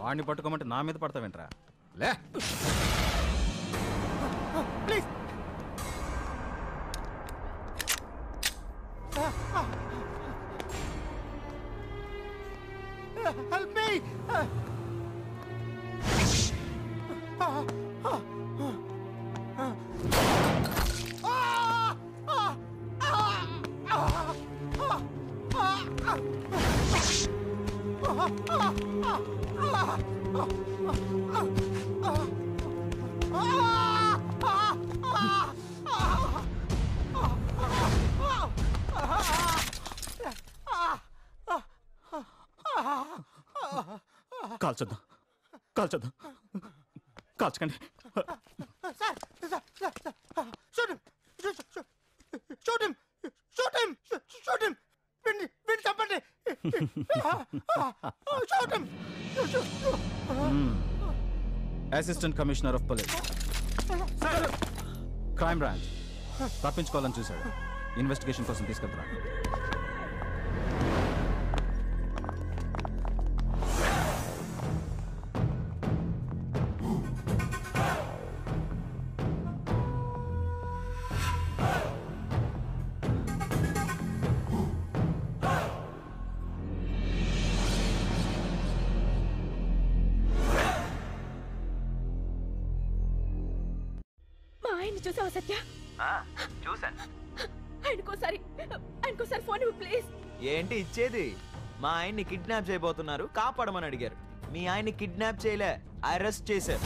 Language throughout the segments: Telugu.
వాడిని పట్టుకోమంటే నా మీద పడతావేంట్రా లే ప్లీజ్ హెల్ప్ మీ కాల్చొద్దాం కాల్చొద్దాం కాల్చకండి sir sir sir shoot him shoot him shoot him shoot him Vinni Vinni చంపండి shoot him assistant commissioner of police crime branch తప్పించుకోవాలని చూశాడు ఇన్వెస్టిగేషన్ కోసం తీసుకెళ్తున్నాను మా ఆయన్ని చూసావా సత్య చూశాను ఆయనకోసారి ఆయనకోసారి ఫోన్ ఇవ్వు ప్లీజ్ ఏంటి ఇచ్చేది మా ఆయన్ని కిడ్నాప్ చేయబోతున్నారు కాపాడమని అడిగారు మీ ఆయన్ని కిడ్నాప్ చేయలే అరెస్ట్ చేశారు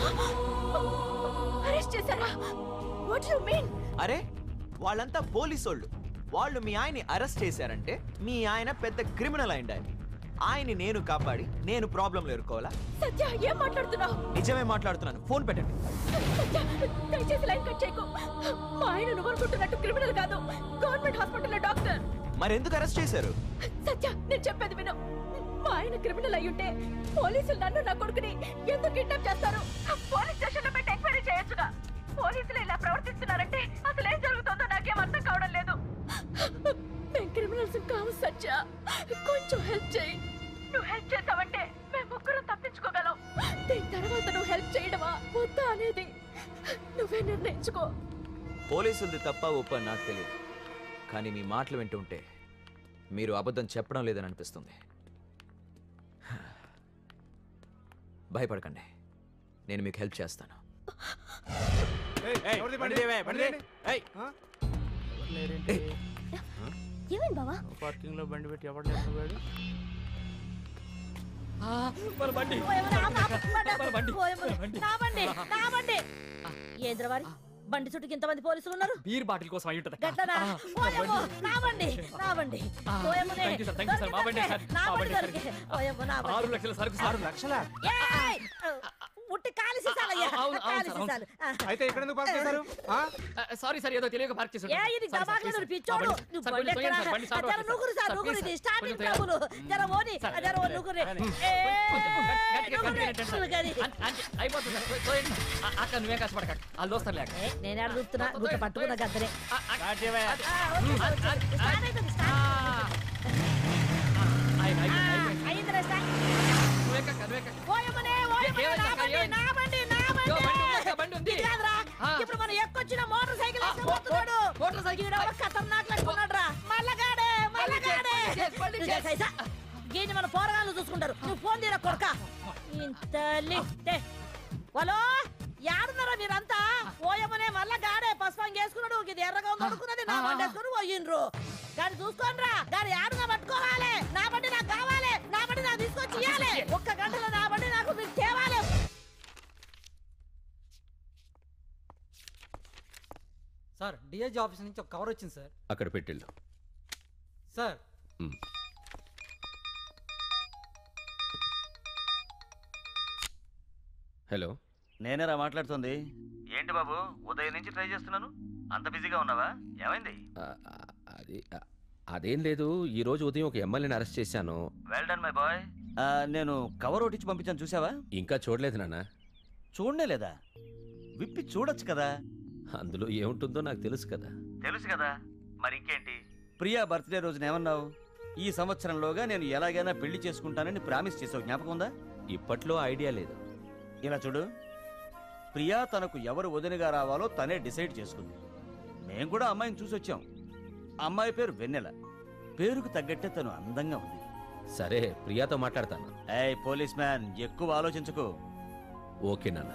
అరెస్ట్ చేశారా వాట్ యు మీన్ అరే వాళ్ళంతా పోలీసోళ్ళు వాళ్ళు మీ ఆయన్ని అరెస్ట్ చేశారంటే మీ ఆయన పెద్ద క్రిమినల్ అయిండాలి ఆయన్ని నేను కాపాడి నేను ప్రాబ్లంలో ఎదుర్కోవాలా సత్య ఏం మాట్లాడుతున్నావు నిజమే మాట్లాడుతున్నాను ఫోన్ పెట్టండి సత్య దయచేసి లైన్ కట్ చేయకు మా ఆయన నువ్వు అనుకుంటున్నట్టు క్రిమినల్ కాదు గవర్నమెంట్ హాస్పిటల్లో డాక్టర్ మరి ఎందుకు అరెస్ట్ చేశారు సత్య నేను చెప్పేది విను మా ఆయన క్రిమినల్ అయ్యుంటే పోలీసులు నన్ను నా కొడుకుని ఎందుకు కిడ్నాప్ చేస్తారు పోలీస్ స్టేషన్ లో పెట్టి ఎంక్వైరీ చేయొచ్చుగా పోలీసులు ఇలా ప్రవర్తిస్తున్నారంటే అసలు ఏం జరుగుతుందో నాకేం అర్థం కావడం లేదు మేము క్రిమినల్స్ కావు సత్య కొంచెం హెల్ప్ చేయి నువ్వు హెల్ప్ చేసావంటే మేము ముగ్గురం తప్పించుకోగలం దీని తర్వాత నువ్వు హెల్ప్ చేయడమా వద్దా అనేది నువ్వే నిర్ణయించుకో పోలీసులది తప్ప ఒప్ప అని నాకు తెలియదు కానీ మీ మాటలు వింటుంటే మీరు అబద్ధం చెప్పడం లేదని అనిపిస్తుంది భయపడకండి నేను మీకు హెల్ప్ చేస్తాను ఏమైంది బావా పార్కింగ్ లో బండి పెట్టి ఎవరు లేకపోయాడు ఏంద్రవారి బండి చుట్టూ ఇంతమంది పోలీసులు ఉన్నారు బీర్ బాటిల్ కోసం అయి ఉంటది గట్లనా ఓయమ్మో నా బండి నా బండి ఓయమ్మనే Thank you, sir. Thank you, sir. మా బండి, sir. నా మా బండి బండి, sir. దొరికే ఓయమ్మో నా బండి ఆరు లక్షల సరుకు ఆరు లక్షల ఏయ్! ఉట్టి కాలి సీసాలయ్యా అవును, అవును, కాలి sir, అవును. సీసాలు ఆ. అయితే ఇక్కడ ఎందుకు పార్క్ చేశారు సారీ సార్ ఏదో తెలియక పార్క్ చేసి ఏ ఇది గమాగ్లో పిచ్చోడు నువ్వు బండి ఎక్కడా? జర నూగురు సార్ నూగురు ఇది స్టార్టింగ్ ట్రబుల్ జర ఓని జర ఓ నూగురు ఏ నూగురు గది. అయిపోతుంది సార్ పోయి- పోయండి. ఆ, అక్క నువ్వేం కష్టపడక వాళ్ళు దోస్తారు లేక ఏ, నేనే అడుగుతున్నా గుట్ట పట్టుకున్న గద్దరే ఆ, ఆ, ఆ, ఓకే, ఓకే. స్టార్ట్ అవుతుంది, ఆ, స్టార్ట్ అయిపోయింది, అయిపోయింది, ఆ, అయిపోయింది. అయిందిరా స్టార్ట్ నువ్వెక్కక్క, నువ్వెక్కక్క. ఓయమ్మనే ఓయమ్మనే ఏమైంది నా అక్క, బండి ఏమైంది? నా బండి నా ఇదిగో బండి ఉంది, బండి అక్క, బండి ఉంది. ఇది కాదురా ఆ. ఇప్పుడు మనం ఎక్కొచ్చిన మోటార్ సైకిల్ ఆ, మో- పోతున్నాడు మోటార్ సైకిల్. ఈడెవడో ఖతర్నాక్ లెక్కున్నాడురా మల్లగాడే మల్లగాడే మళ్ళీ చేసి, మళ్ళీ ఇది చేసి. సైసా. గీని మన పోరగాళ్ళు చూసుకుంటారు నువ్వు ఫోన్ తీరా కొడక ఇంత లిఫ్టే హలో యాడున్నారా మీరంతా ఓయమ్మనే మళ్ళా గాడే పసుపం చేసుకున్నాడు ఇది ఎర్రగా ఉంది అనుకున్నది నా బండి వేసుకుని పోయిండ్రు కానీ చూసుకోనరా దాని యాడుగా పట్టుకోవాలి నా బండి నాకు కావాలి నా బండి నాకు తీసుకొచ్చి ఇయ్యాలి ఒక్క గంటలో నా బండి నాకు మీరు తేవాలి సార్ డిఐజీ ఆఫీస్ నుంచి ఒక కవర్ వచ్చింది సార్ అక్కడ పెట్టిల్లు సార్ హలో నేనేరా మాట్లాడుతుంది ఏంటి బాబు ఉదయం నుంచి ట్రై చేస్తున్నాను అంత బిజీగా ఉన్నావా ఏమైంది ఆ, ఆ, అది ఆ, అదేం లేదు ఈ రోజు ఉదయం ఒక ఎమ్మెల్యేని అరెస్ట్ చేశాను వెల్ డన్ మై బాయ్ ఆ, నేను కవర్ ఒకటిచ్చి పంపించాను చూసావా ఇంకా చూడలేదు నాన్న చూడనే లేదా విప్పి చూడొచ్చు కదా అందులో ఏముంటుందో నాకు తెలుసు కదా తెలుసు కదా మరి ఇంకేంటి ప్రియా బర్త్డే రోజున ఏమన్నావు ఈ సంవత్సరంలోగా నేను ఎలాగైనా పెళ్లి చేసుకుంటానని ప్రామిస్ చేసావు జ్ఞాపకం ఉందా ఇప్పట్లో ఐడియా లేదు ఇలా చూడు ప్రియా తనకు ఎవరు వదినగా రావాలో తనే డిసైడ్ చేసుకుంది మేం కూడా అమ్మాయిని చూసి వచ్చాం అమ్మాయి పేరు వెన్నెల పేరుకు తగ్గట్టే తను అందంగా ఉంది సరే ప్రియాతో మాట్లాడతాను ఏయ్ పోలీస్ మ్యాన్ ఎక్కువ ఆలోచించకు ఓకే నాన్న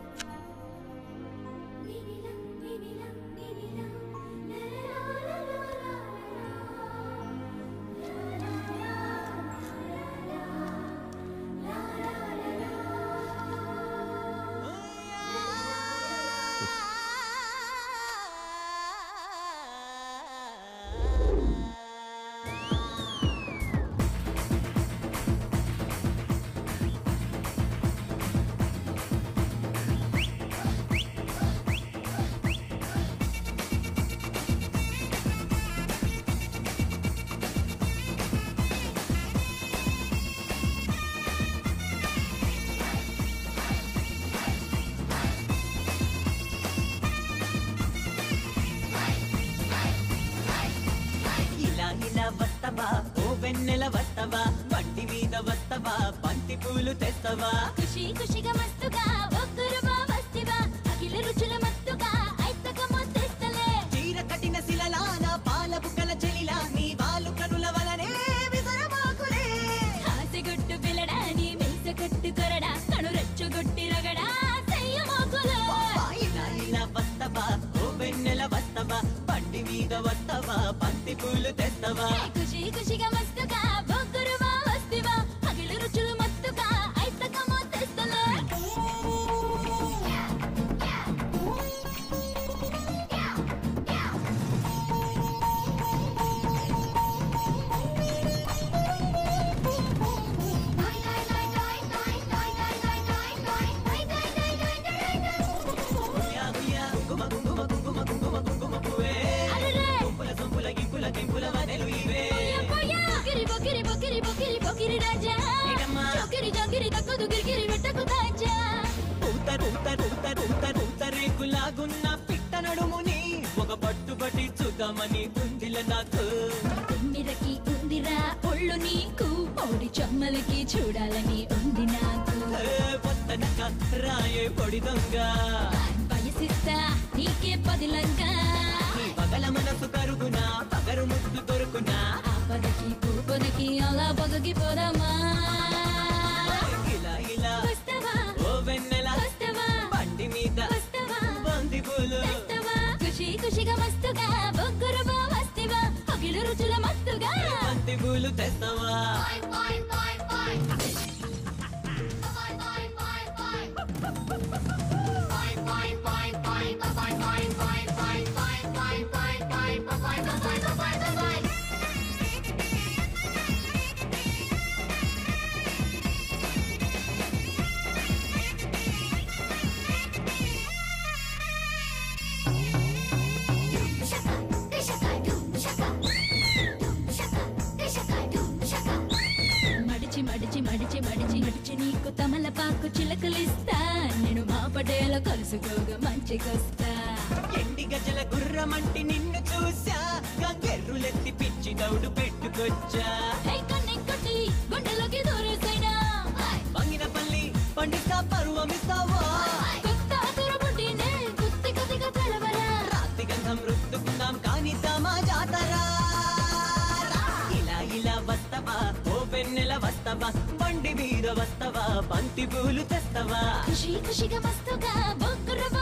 ఇలా ఇలా వస్తవా ఓ వెన్నెల వస్తవా బండి మీద వస్తవా బంతి పూలు తెస్తవా ఖుషి ఖుషిగా మస్తుగా ఒక్కరువా వస్తివా అఖిల రుచుల మత్తుగా ఐతక మొత్తెస్తలే చీర కట్టిన శిలలాన పాల బుగ్గల చెలిలా నీ వాలు కనుల వలనే విసరబాకులే హాసిగొట్టు పిల్లడాని మెలిస కొట్టు కొరడా కను రెచ్చగొట్టి రగడా చెయ్యమోకులు వా, ఇలా ఇలా వస్తవా ఓ వెన్నెల వస్తవా బండి మీద వస్తవా బంతి పూలు తెస్తవా ఖుషి ఖుషిగా మస్తుగా ఒక్కరువా వస్తివా అఖిల రుచులు మత్తుగా ఐతక మొత్తెస్తలే హుయా, హుయా, కుంకుమ కుంకుమ కుంకుమ కుంకుమ కుంకుమ పువ్వే అరెరే! సొంపుల సొంపుల గింపుల గింపుల వదలు ఇవే బొకిరి బొకిరి బొకిరి బొకిరి బొకిరి రాజా ఏంటమ్మా? చొకిరి చొకిరి తక్కుదు గిరిగిరి పెట్టకు తాజా పూత పూత పూత పూత పూత రేకులాగున్న పిట్ట నడుముని ఒక పట్టుబట్టి చూద్దామని ఉందిల నాకు మిరకి ఉందిరా ఒళ్ళు నీకు పౌడి చమ్మలకి చూడాలని ఉంది నాకు ఏ పొత్తనక రాయే పొడి దొంగ వయసిస్తా నీకే పదిలంగా నీ పగల మనసు కరుగునా పగరు ముద్దు దొరుకునా ఆపదకి పూపదకి అలా పగకి పోదామా ఇలా ఇలా వస్తావా ఓ వెన్నెల వస్తావా బండి మీద వస్తావా బంది పూలు తెస్తావా ఖుషి ఖుషిగా మస్తుగా బొగ్గురువా వస్తివా అఖిల రుచుల మత్తుగా బంతి పూలు తెస్తావా మడిచి మడిచి మడిచి మడిచి మడిచి నీకు తమలపాకు చిలకలిస్తా నేను మా పటేల కలుసుకోగా మంచికొస్తా ఎండి గజల గుర్రమంటి నిన్ను చూసా గంగెర్రులెత్తి పిచ్చి దౌడు పెట్టుకొచ్చా హే కన్నె కొట్టి గుండెలోకి దూరేసైనా వంగిన పల్లి పండిస్తా పరువమిస్తావా కొత్త అదరబుడ్డినే కుత్తి కతిగా తెలవరా రాతి గంధం రుద్దుకుందాం కాని మా జాతరా ఇలా ఇలా వస్తవా ఓ వెన్నెల వస్తవా బండి మీద వస్తవా బంతి పూలు తెస్తవా ఖుషి ఖుషిగా మస్తుగా బొగ్గురువా